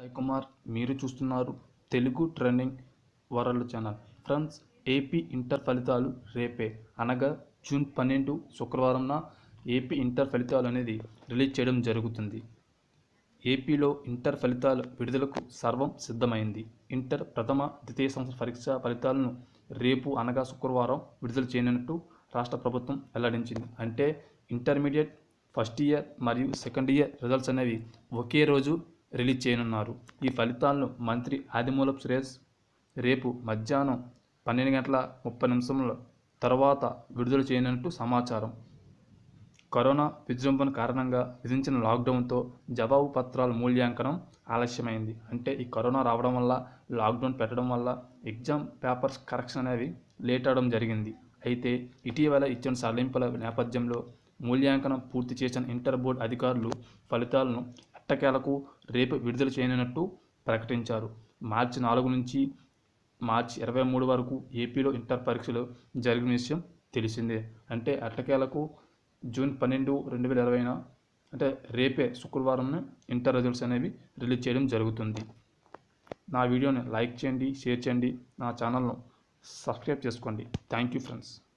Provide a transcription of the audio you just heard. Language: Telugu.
సాయి కుమార్ మీరు చూస్తున్నారు Telugu trending world channel friends AP inter ఫలితాలు రేపే అనగా జూన్ పన్నెండు శుక్రవారంన ఏపీ ఇంటర్ ఫలితాలు అనేది రిలీజ్ చేయడం జరుగుతుంది ఏపీలో ఇంటర్ ఫలితాల విడుదలకు సర్వం సిద్ధమైంది ఇంటర్ ప్రథమ ద్వితీయ సంవత్సర పరీక్ష ఫలితాలను రేపు అనగా శుక్రవారం విడుదల చేయనున్నట్టు రాష్ట్ర ప్రభుత్వం వెల్లడించింది అంటే ఇంటర్మీడియట్ ఫస్ట్ ఇయర్ మరియు సెకండ్ ఇయర్ రిజల్ట్స్ అనేవి ఒకే రోజు రిలీజ్ చేయనున్నారు ఈ ఫలితాలను మంత్రి ఆదిమూలపు సురేష్ రేపు మధ్యాహ్నం పన్నెండు గంటల ముప్పై నిమిషముల తర్వాత విడుదల చేయనున్నట్టు సమాచారం కరోనా విజృంభణ కారణంగా విధించిన లాక్డౌన్తో జవాబు పత్రాల మూల్యాంకనం ఆలస్యమైంది అంటే ఈ కరోనా రావడం వల్ల లాక్డౌన్ పెట్టడం వల్ల ఎగ్జామ్ పేపర్స్ కరెక్షన్ అనేవి లేట్ అవడం జరిగింది అయితే ఇటీవల ఇచ్చిన సడలింపుల నేపథ్యంలో మూల్యాంకనం పూర్తి చేసిన ఇంటర్ బోర్డు అధికారులు ఫలితాలను ఎట్టకేలకు రేపు విడుదల చేయనున్నట్టు ప్రకటించారు మార్చి నాలుగు నుంచి మార్చి ఇరవై మూడు వరకు ఏపీలో ఇంటర్ పరీక్షలు జరిగిన విషయం తెలిసిందే అంటే అట్టకేలకు జూన్ పన్నెండు రెండు వేల ఇరవైన అంటే రేపే శుక్రవారం ఇంటర్ రిజల్ట్స్ అనేవి రిలీజ్ చేయడం జరుగుతుంది నా వీడియోని లైక్ చేయండి షేర్ చేయండి నా ఛానల్ను సబ్స్క్రైబ్ చేసుకోండి థ్యాంక్ యూ ఫ్రెండ్స్